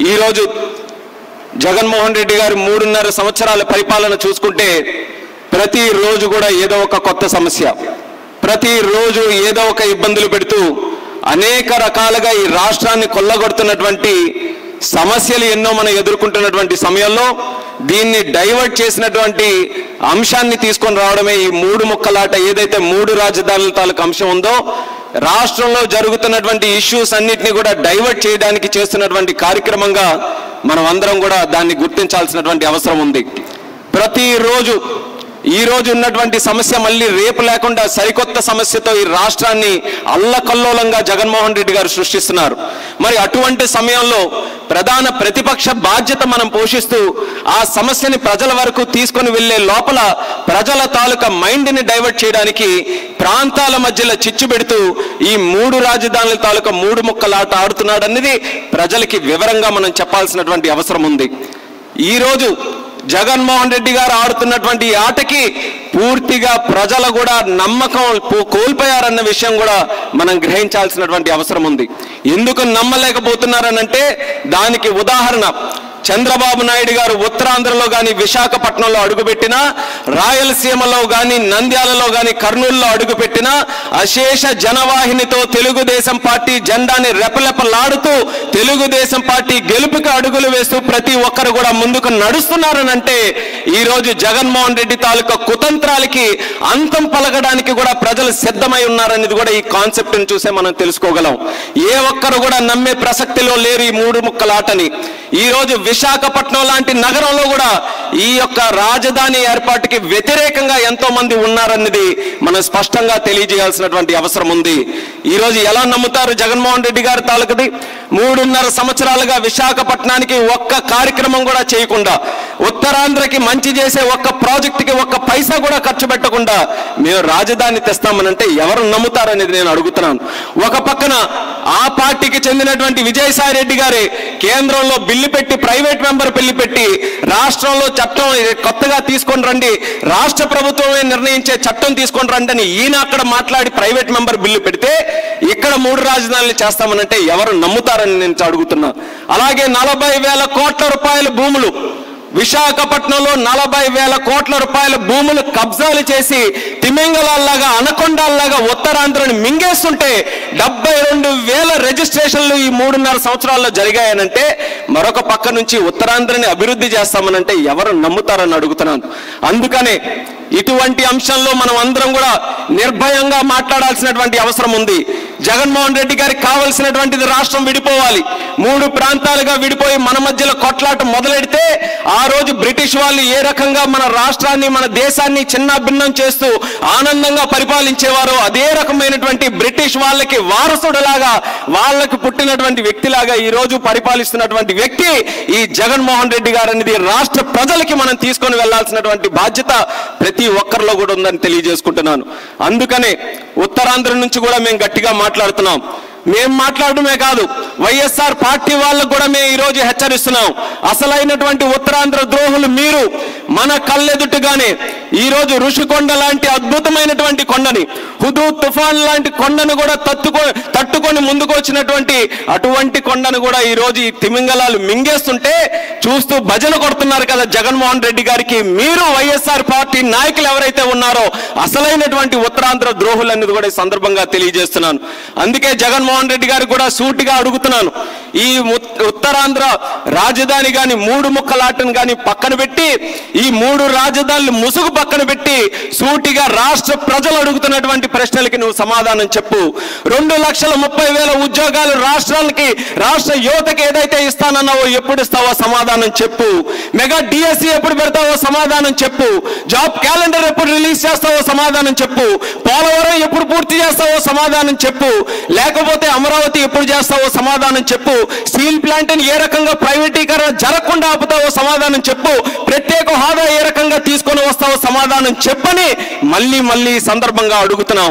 ఈరోజు జగన్మోహన్ రెడ్డి గారు మూడున్నర సంవత్సరాల పరిపాలన చూసుకుంటే ప్రతిరోజు కూడా ఏదో ఒక కొత్త సమస్య ప్రతిరోజు ఏదో ఒక ఇబ్బందులు పెడుతూ అనేక రకాలుగా ఈ రాష్ట్రాన్ని కొల్లగొడుతున్నటువంటి సమస్యలు ఎన్నో మనం ఎదుర్కొంటున్నటువంటి సమయంలో దీన్ని డైవర్ట్ చేసినటువంటి అంశాన్ని తీసుకొని రావడమే ఈ మూడు ముక్కలాట ఏదైతే మూడు రాజధానుల తాలూకు అంశం ఉందో రాష్ట్రంలో జరుగుతున్నటువంటి ఇష్యూస్ అన్నిటిని కూడా డైవర్ట్ చేయడానికి చేస్తున్నటువంటి కార్యక్రమంగా మనం అందరం కూడా దాన్ని గుర్తించాల్సినటువంటి అవసరం ఉంది ప్రతిరోజు ఈ రోజు ఉన్నటువంటి సమస్య మళ్ళీ రేపు లేకుండా సరికొత్త సమస్యతో ఈ రాష్ట్రాన్ని అల్లకల్లోలంగా జగన్మోహన్ రెడ్డి గారు సృష్టిస్తున్నారు మరి అటువంటి సమయంలో ప్రధాన ప్రతిపక్ష బాధ్యత మనం పోషిస్తూ ఆ సమస్యని ప్రజల వరకు తీసుకొని వెళ్లే లోపల ప్రజల తాలూకా మైండ్ని డైవర్ట్ చేయడానికి ప్రాంతాల మధ్యలో చిచ్చు పెడుతూ ఈ మూడు రాజధానుల తాలూకా మూడు ముక్కలాట ఆడుతున్నాడు అనేది ప్రజలకి వివరంగా మనం చెప్పాల్సినటువంటి అవసరం ఉంది ఈరోజు జగన్మోహన్ రెడ్డి గారు ఆడుతున్నటువంటి ఈ ఆటకి పూర్తిగా ప్రజలు కూడా నమ్మకం పో- కోల్పోయారన్న విషయం కూడా మనం గ్రహించాల్సినటువంటి అవసరం ఉంది ఎందుకు నమ్మలేకపోతున్నారనంటే దానికి ఉదాహరణ చంద్రబాబు నాయుడు గారు ఉత్తరాంధ్రలో కానీ విశాఖపట్నంలో అడుగుపెట్టినా రాయలసీమలో కానీ నంద్యాలలో కానీ కర్నూలులో అడుగుపెట్టినా అశేష జనవాహినితో తెలుగుదేశం పార్టీ జెండాని రెపలెపలాడుతూ తెలుగుదేశం పార్టీ గెలుపుకి అడుగులు వేస్తూ ప్రతి ఒక్కరు కూడా ముందుకు నడుస్తున్నారనంటే ఈ రోజు జగన్మోహన్ రెడ్డి తాలూకా కుతంత్రాలకి అంతం పలకడానికి కూడా ప్రజలు సిద్ధమై ఉన్నారనేది కూడా ఈ కాన్సెప్ట్ ని చూసే మనం తెలుసుకోగలం ఏ ఒక్కరు కూడా నమ్మే ప్రసక్తిలో లేరు ఈ మూడు ముక్కలాటని ఈ రోజు విశాఖపట్నం లాంటి నగరంలో కూడా ఈ యొక్క రాజధాని ఏర్పాటుకి వ్యతిరేకంగా ఎంతో మంది ఉన్నారన్నది మనం స్పష్టంగా తెలియజేయాల్సినటువంటి అవసరం ఉంది ఈ రోజు ఎలా నమ్ముతారు జగన్మోహన్ రెడ్డి గారి తాలూకది మూడున్నర సంవత్సరాలుగా విశాఖపట్నానికి ఒక్క కార్యక్రమం కూడా చేయకుండా ఉత్తరాంధ్రకి మంచి చేసే ఒక్క ప్రాజెక్టుకి ఒక్క పైసా కూడా ఖర్చు పెట్టకుండా మేము రాజధాని తెస్తామనంటే ఎవరు నమ్ముతారనేది నేను అడుగుతున్నాను ఒక పక్కన ఆ పార్టీకి చెందినటువంటి విజయసాయి రెడ్డి గారే కేంద్రంలో బిల్లు పెట్టి ప్రైవేట్ మెంబర్ బిల్లు పెట్టి రాష్ట్రంలో చట్టం కొత్తగా తీసుకొని రండి రాష్ట్ర ప్రభుత్వమే నిర్ణయించే చట్టం తీసుకొని రండి అని ఈయన అక్కడ మాట్లాడి ప్రైవేట్ మెంబర్ బిల్లు పెడితే ఇక్కడ మూడు రాజధానులు చేస్తామనంటే ఎవరు నమ్ముతారని నేను అడుగుతున్నా అలాగే నలభై వేల కోట్ల రూపాయల భూములు విశాఖపట్నంలో నలభై వేల కోట్ల రూపాయల భూములు కబ్జాలు చేసి తిమింగలాల్లాగా అనకొండాల్లాగా ఉత్తరాంధ్రని మింగేస్తుంటే డెబ్బై రెండు వేల రిజిస్ట్రేషన్లు ఈ మూడున్నర సంవత్సరాల్లో జరిగాయనంటే మరొక పక్క నుంచి ఉత్తరాంధ్రని అభివృద్ధి చేస్తామనంటే ఎవరు నమ్ముతారని అడుగుతున్నాను అందుకనే ఇటువంటి అంశంలో మనం అందరం కూడా నిర్భయంగా మాట్లాడాల్సినటువంటి అవసరం ఉంది జగన్మోహన్ రెడ్డి గారికి కావలసినటువంటిది రాష్ట్రం విడిపోవాలి మూడు ప్రాంతాలుగా విడిపోయి మన మధ్యలో కొట్లాట మొదలెడితే ఆ రోజు బ్రిటిష్ వాళ్ళు ఏ రకంగా మన రాష్ట్రాన్ని మన దేశాన్ని చిన్న భిన్నం చేస్తూ ఆనందంగా పరిపాలించేవారో అదే రకమైనటువంటి బ్రిటిష్ వాళ్ళకి వారసుడులాగా వాళ్ళకి పుట్టినటువంటి వ్యక్తిలాగా ఈ రోజు పరిపాలిస్తున్నటువంటి వ్యక్తి ఈ జగన్మోహన్ రెడ్డి గారు అనేది రాష్ట్ర ప్రజలకి మనం తీసుకొని వెళ్లాల్సినటువంటి బాధ్యత ప్రతి ఒక్కరిలో కూడా ఉందని తెలియజేసుకుంటున్నాను అందుకనే ఉత్తరాంధ్ర నుంచి కూడా మేము గట్టిగా మాట్లాడుతున్నాం మేం మాట్లాడడమే కాదు వైఎస్ఆర్ పార్టీ వాళ్ళకు కూడా మేము ఈ రోజు హెచ్చరిస్తున్నాం అసలైనటువంటి ఉత్తరాంధ్ర ద్రోహులు మీరు మన కళ్ళెదుట్టుగానే ఈ రోజు ఋషికొండ లాంటి అద్భుతమైనటువంటి కొండని హుదూ తుఫాన్ లాంటి కొండను కూడా తట్టుకో తట్టుకొని ముందుకు వచ్చినటువంటి అటువంటి కొండను కూడా ఈ రోజు ఈ తిమింగలాలు మింగేస్తుంటే చూస్తూ భజన కొడుతున్నారు కదా జగన్మోహన్ రెడ్డి గారికి మీరు వైఎస్ఆర్ పార్టీ నాయకులు ఎవరైతే ఉన్నారో అసలైనటువంటి ఉత్తరాంధ్ర ద్రోహులు అనేది కూడా ఈ సందర్భంగా తెలియజేస్తున్నాను అందుకే జగన్మోహన్ రెడ్డి గారికి కూడా సూటిగా అడుగుతున్నాను ఈ ఉత్- ఉత్తరాంధ్ర రాజధాని గాని మూడు ముక్కలాటను గాని పక్కన పెట్టి ఈ మూడు రాజధానులు ముసుగు పక్కన పెట్టి సూటిగా రాష్ట్ర ప్రజలు అడుగుతున్నటువంటి ప్రశ్నలకి నువ్వు సమాధానం చెప్పు రెండు లక్షల ముప్పై వేల ఉద్యోగాలు రాష్ట్రాలకి రాష్ట్ర యువతకి ఏదైతే ఇస్తానన్నావో ఎప్పుడు ఇస్తావో సమాధానం చెప్పు మెగా డిఎస్సి ఎప్పుడు పెడతావో సమాధానం చెప్పు జాబ్ క్యాలెండర్ ఎప్పుడు రిలీజ్ చేస్తావో సమాధానం చెప్పు పోలవరం ఎప్పుడు పూర్తి చేస్తావో సమాధానం చెప్పు లేకపోతే అమరావతి ఎప్పుడు చేస్తావో సమాధానం చెప్పు స్టీల్ ప్లాంట్ ని ఏ రకంగా ప్రైవేటీకరణ జరగకుండా ఆపుతావో సమాధానం చెప్పు ప్రత్యేక హోదా ఏ రకంగా తీసుకొని వస్తావో సమాధానం చెప్పని మళ్ళీ మళ్ళీ ఈ సందర్భంగా అడుగుతున్నాం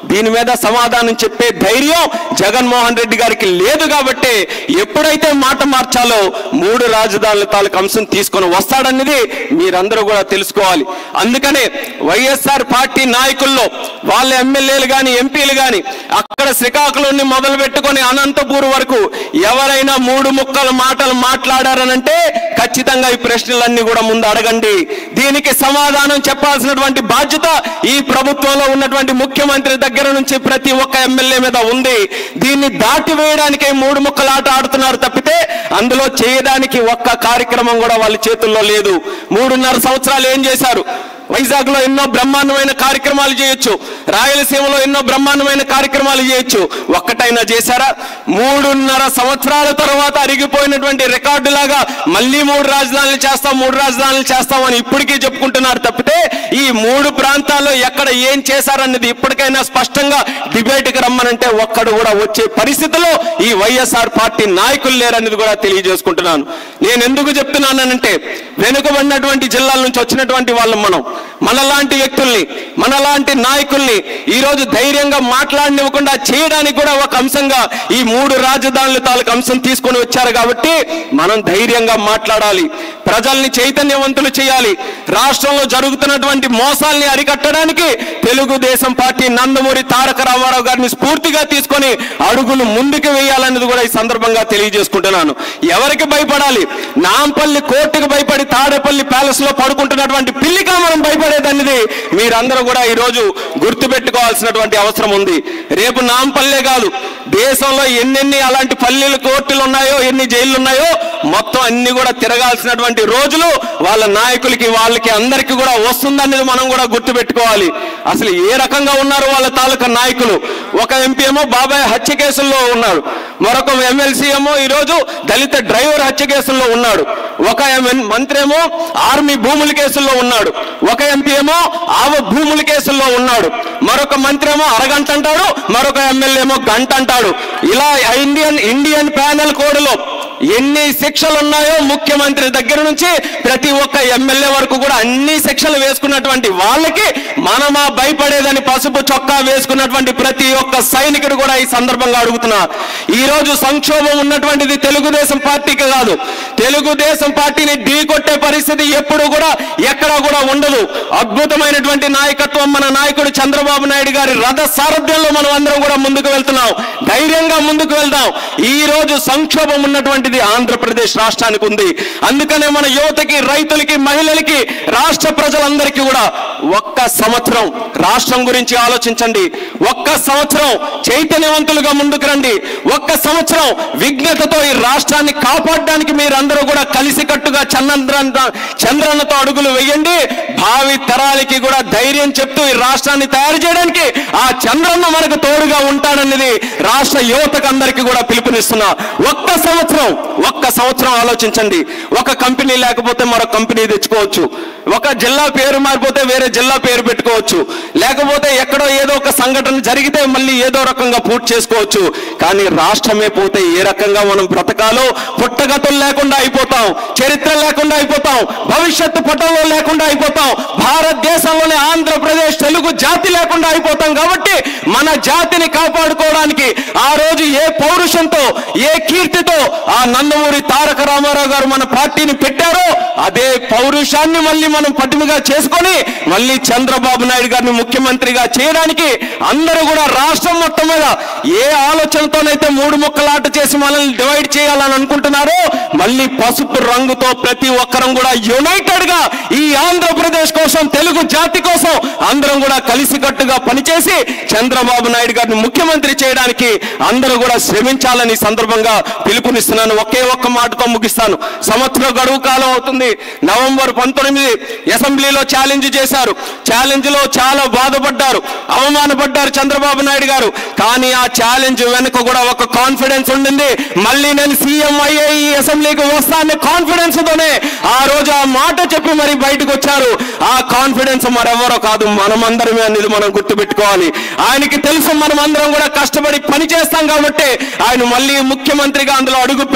దీని మీద సమాధానం చెప్పే ధైర్యం జగన్మోహన్ రెడ్డి గారికి లేదు కాబట్టి ఎప్పుడైతే మాట మార్చాలో మూడు రాజధానుల తాలూకు అంశం తీసుకొని వస్తాడన్నది మీరందరూ కూడా తెలుసుకోవాలి అందుకనే వైఎస్ఆర్ పార్టీ నాయకుల్లో వాళ్ళ ఎమ్మెల్యేలు కానీ ఎంపీలు కానీ అక్కడ శ్రీకాకుళం మొదలు పెట్టుకొని అనంతపూర్ వరకు ఎవరైనా మూడు ముక్కల మాటలు మాట్లాడారనంటే ఖచ్చితంగా ఈ ప్రశ్నలన్నీ కూడా ముందు అడగండి దీనికి సమాధానం చెప్పాల్సినటువంటి బాధ్యత ఈ ప్రభుత్వంలో ఉన్నటువంటి ముఖ్యమంత్రి దగ్గర నుంచి ప్రతి ఒక్క ఎమ్మెల్యే మీద ఉంది దీన్ని దాటి వేయడానికే మూడు ముక్కల ఆట ఆడుతున్నారు తప్పితే అందులో చేయడానికి ఒక్క కార్యక్రమం కూడా వాళ్ళ చేతుల్లో లేదు మూడున్నర సంవత్సరాలు ఏం చేశారు వైజాగ్ లో ఎన్నో బ్రహ్మాండమైన కార్యక్రమాలు చేయొచ్చు రాయలసీమలో ఎన్నో బ్రహ్మాండమైన కార్యక్రమాలు చేయొచ్చు ఒక్కటైనా చేశారా మూడున్నర సంవత్సరాల తర్వాత అరిగిపోయినటువంటి రికార్డు లాగా మళ్ళీ మూడు రాజధానులు చేస్తాం మూడు రాజధానులు చేస్తాం అని ఇప్పటికీ చెప్పుకుంటున్నారు తప్పితే ఈ మూడు ప్రాంతాల్లో ఎక్కడ ఏం చేశారన్నది ఇప్పటికైనా స్పష్టంగా డిబేట్కి రమ్మనంటే ఒక్కడు కూడా వచ్చే పరిస్థితిలో ఈ వైఎస్ఆర్ పార్టీ నాయకులు లేరనేది కూడా తెలియజేసుకుంటున్నాను నేను ఎందుకు చెప్తున్నానంటే వెనుకబడినటువంటి జిల్లాల నుంచి వచ్చినటువంటి వాళ్ళం మనం మనలాంటి వ్యక్తుల్ని మనలాంటి నాయకుల్ని ఈ రోజు ధైర్యంగా మాట్లాడనివ్వకుండా చేయడానికి కూడా ఒక అంశంగా ఈ మూడు రాజధానుల తాలూకు అంశం తీసుకొని వచ్చారు కాబట్టి మనం ధైర్యంగా మాట్లాడాలి ప్రజల్ని చైతన్యవంతులు చేయాలి రాష్ట్రంలో జరుగుతున్నటువంటి మోసాల్ని అరికట్టడానికి తెలుగుదేశం పార్టీ నందమూరి తారక రామారావు గారిని స్ఫూర్తిగా తీసుకొని అడుగులు ముందుకు వేయాలన్నది కూడా ఈ సందర్భంగా తెలియజేసుకుంటున్నాను ఎవరికి భయపడాలి నాంపల్లి కోర్టుకు భయపడి తాడేపల్లి ప్యాలెస్ లో పడుకుంటున్నటువంటి పిల్లిగా మనం భయపడేదన్నది మీరందరూ కూడా ఈ రోజు గుర్తుపెట్టుకోవాల్సినటువంటి అవసరం ఉంది రేపు నాంపల్లే కాదు దేశంలో ఎన్నెన్ని అలాంటి పల్లెలు కోర్టులు ఉన్నాయో ఎన్ని జైళ్ళు ఉన్నాయో మొత్తం అన్ని కూడా తిరగాల్సినటువంటి రోజులు వాళ్ళ నాయకులకి వాళ్ళకి అందరికీ కూడా వస్తుందనేది మనం కూడా గుర్తుపెట్టుకోవాలి అసలు ఏ రకంగా ఉన్నారు వాళ్ళ తాలూకా నాయకులు ఒక ఎంపీ ఏమో బాబాయ్ హత్య కేసుల్లో ఉన్నాడు మరొక ఎమ్మెల్సీ ఏమో ఈరోజు దళిత డ్రైవర్ హత్య కేసుల్లో ఉన్నాడు ఒక ఎమ్- మంత్రి ఏమో ఆర్మీ భూముల కేసుల్లో ఉన్నాడు ఒక ఎంపీ ఏమో ఆవ భూముల కేసుల్లో ఉన్నాడు మరొక మంత్రి ఏమో అరగంట అంటాడు మరొక ఎమ్మెల్యే ఏమో గంట అంటాడు ఇలా ఇండియన్ ఇండియన్ ప్యానెల్ కోడ్లో ఎన్ని శిక్షలు ఉన్నాయో ముఖ్యమంత్రి దగ్గర నుంచి ప్రతి ఒక్క ఎమ్మెల్యే వరకు కూడా అన్ని శిక్షలు వేసుకున్నటువంటి వాళ్ళకి మనమా భయపడేదని పసుపు చొక్కా వేసుకున్నటువంటి ప్రతి ఒక్క సైనికుడు కూడా ఈ సందర్భంగా అడుగుతున్నా ఈ రోజు సంక్షోభం ఉన్నటువంటిది తెలుగుదేశం పార్టీకి కాదు తెలుగుదేశం పార్టీని ఢీకొట్టే పరిస్థితి ఎప్పుడు కూడా ఎక్కడా కూడా ఉండదు అద్భుతమైనటువంటి నాయకత్వం మన నాయకుడు చంద్రబాబు నాయుడు గారి రథ సారథ్యంలో మనం అందరం కూడా ముందుకు వెళ్తున్నాం ధైర్యంగా ముందుకు వెళ్దాం ఈ రోజు సంక్షోభం ఉన్నటువంటిది ఆంధ్రప్రదేశ్ రాష్ట్రానికి ఉంది అందుకనే మన యువతకి రైతులకి మహిళలకి రాష్ట్ర ప్రజలందరికీ కూడా ఒక్క సంవత్సరం రాష్ట్రం గురించి ఆలోచించండి ఒక్క సంవత్సరం చైతన్యవంతులుగా ముందుకు రండి ఒక్క సంవత్సరం విఘ్నతతో ఈ రాష్ట్రాన్ని కాపాడడానికి మీరందరూ కూడా కలిసికట్టుగా చంద్ర చంద్రన్నతో అడుగులు వేయండి భావి తరాలకి కూడా ధైర్యం చెప్తూ ఈ రాష్ట్రాన్ని తయారు చేయడానికి ఆ చంద్రన్న మనకు తోడుగా ఉంటాడన్నది రాష్ట్ర యువతకు అందరికీ కూడా పిలుపునిస్తున్నా ఒక్క సంవత్సరం ఒక్క సంవత్సరం ఆలోచించండి ఒక కంపెనీ లేకపోతే మరో కంపెనీ తెచ్చుకోవచ్చు ఒక జిల్లా పేరు మారిపోతే వేరే జిల్లా పేరు పెట్టుకోవచ్చు లేకపోతే ఎక్కడో ఏదో ఒక సంఘటన జరిగితే మళ్ళీ ఏదో రకంగా పూర్తి చేసుకోవచ్చు కానీ రాష్ట్రమే పోతే ఏ రకంగా మనం బ్రతకాలో పుట్టగతులు లేకుండా అయిపోతాం చరిత్ర లేకుండా అయిపోతాం భవిష్యత్తు పటంలో లేకుండా అయిపోతాం భారతదేశంలోనే ఆంధ్రప్రదేశ్ తెలుగు జాతి లేకుండా అయిపోతాం కాబట్టి మన జాతిని కాపాడుకోవడానికి ఆ రోజు ఏ పౌరుషంతో ఏ కీర్తితో ఆ నందమూరి తారక రామారావు గారు మన పార్టీని పెట్టారో అదే పౌరుషాన్ని మళ్ళీ మనం పటిమగా చేసుకొని మళ్ళీ చంద్రబాబు నాయుడు గారిని ముఖ్యమంత్రిగా చేయడానికి అందరూ కూడా రాష్ట్రం మొత్తం మీద ఏ ఆలోచనతోనైతే మూడు ముక్కలాట చేసి మనల్ని డివైడ్ చేయాలని అనుకుంటున్నారో మళ్ళీ పసుపు రంగుతో ప్రతి ఒక్కరం కూడా యునైటెడ్ గా ఈ ఆంధ్రప్రదేశ్ కోసం తెలుగు జాతి కోసం అందరం కూడా కలిసికట్టుగా పనిచేసి చంద్రబాబు నాయుడు గారిని ముఖ్యమంత్రి చేయడానికి అందరూ కూడా శ్రమించాలని ఈ సందర్భంగా పిలుపునిస్తున్నాను ఒకే ఒక్క మాటతో ముగిస్తాను సంవత్సరం గడువు కాలం అవుతుంది నవంబర్ పంతొమ్మిది అసెంబ్లీలో ఛాలెంజ్ చేశారు ఛాలెంజ్ లో చాలా బాధపడ్డారు అవమానపడ్డారు చంద్రబాబు నాయుడు గారు కానీ ఆ ఛాలెంజ్ వెనుక కూడా ఒక కాన్ఫిడెన్స్ ఉండింది మళ్ళీ నేను సీఎం అయ్యే ఈ అసెంబ్లీకి వస్తానే కాన్ఫిడెన్స్ తోనే ఆ రోజు ఆ మాట చెప్పి మరి బయటకు వచ్చారు ఆ కాన్ఫిడెన్స్ మరెవరో కాదు మనమందరమే అనేది మనం గుర్తుపెట్టుకోవాలి ఆయనకి తెలుసు మనం అందరం కూడా కష్టపడి పని చేస్తాం కాబట్టి ఆయన మళ్ళీ ముఖ్యమంత్రిగా అందులో అడుగు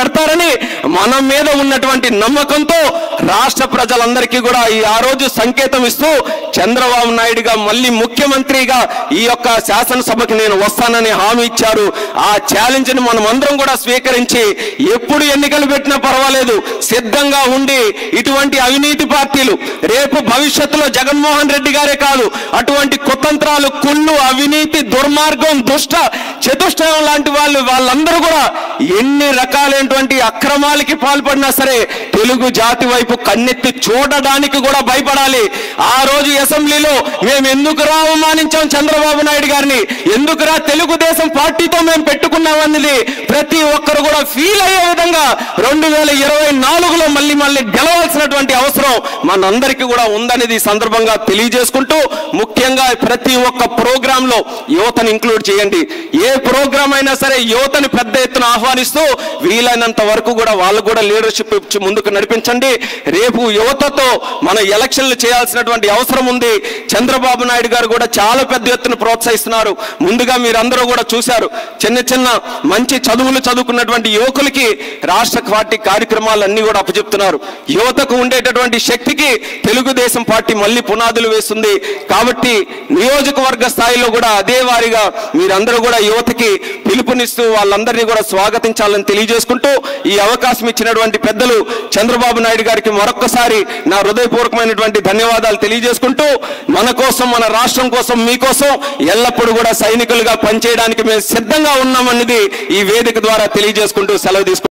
పెడతారని మన మీద ఉన్నటువంటి నమ్మకంతో రాష్ట్ర ప్రజలందరికీ కూడా ఈ ఆ రోజు సంకేతం ఇస్తూ చంద్రబాబు నాయుడుగా మళ్ళీ ముఖ్యమంత్రిగా ఈ యొక్క శాసనసభకి నేను వస్తానని హామీ ఇచ్చారు ఆ ఛాలెంజ్ ని మనం అందరం కూడా స్వీకరించి ఎప్పుడు ఎన్నికలు పెట్టినా పర్వాలేదు సిద్ధంగా ఉండి ఇటువంటి అవినీతి పార్టీలు రేపు భవిష్యత్తులో జగన్మోహన్ రెడ్డి గారే కాదు అటువంటి కుతంత్రాలు కుళ్ళు అవినీతి దుర్మార్గం దుష్ట చతుష్టయం లాంటి వాళ్ళు వాళ్ళందరూ కూడా ఎన్ని రకాలైనటువంటి అక్రమాలకి పాల్పడినా సరే తెలుగు జాతి వైపు కన్నెత్తి చూడడానికి కూడా భయపడాలి ఆ రోజు అసెంబ్లీలో మేము ఎందుకురా అవమానించాం చంద్రబాబు నాయుడు గారిని ఎందుకురా తెలుగుదేశం పార్టీతో మేము పెట్టుకున్నామన్నది ప్రతి ఒక్కరు కూడా ఫీల్ అయ్యే విధంగా రెండు వేల ఇరవై నాలుగులో మళ్ళీ మళ్ళీ గెలవాల్సినటువంటి అవసరం మనందరికీ కూడా ఉందనేది ఈ సందర్భంగా తెలియజేసుకుంటూ ముఖ్యంగా ప్రతి ఒక్క ప్రోగ్రామ్ లో యువతను ఇంక్లూడ్ చేయండి ఏ ప్రోగ్రామ్ అయినా సరే యువతని పెద్ద ఎత్తున ఆహ్వానిస్తూ వీలైనంత వరకు కూడా వాళ్ళు కూడా లీడర్షిప్ ఇచ్చి ముందుకు నడిపించండి రేపు యువతతో మన ఎలక్షన్లు చేయాల్సినటువంటి అవసరం ఉంది చంద్రబాబు నాయుడు గారు కూడా చాలా పెద్ద ఎత్తున ప్రోత్సహిస్తున్నారు ముందుగా మీరందరూ కూడా చూశారు చిన్న చిన్న మంచి చదువులు చదువుకున్నటువంటి యువకులకి రాష్ట్ర పార్టీ కార్యక్రమాలన్నీ కూడా అప్పచెప్తున్నారు యువతకు ఉండేటటువంటి శక్తికి తెలుగుదేశం పార్టీ మళ్ళీ పునాదులు వేస్తుంది కాబట్టి నియోజకవర్గ స్థాయిలో కూడా అదే వారిగా మీరందరూ కూడా యువతకి పిలుపునిస్తూ వాళ్ళందరినీ కూడా స్వాగతించాలని తెలియజేసుకుంటూ ఈ అవకాశం ఇచ్చినటువంటి పెద్దలు చంద్రబాబు నాయుడు గారికి మరొక్కసారి నా హృదయపూర్వకమైనటువంటి ధన్యవాదాలు తెలియజేసుకుంటూ మన కోసం మన రాష్ట్రం కోసం మీకోసం ఎల్లప్పుడూ కూడా సైనికులుగా పనిచేయడానికి మేము సిద్ధంగా ఉన్నామన్నది ఈ వేదిక ద్వారా తెలియజేసుకుంటూ సెలవు తీసుకుంటాం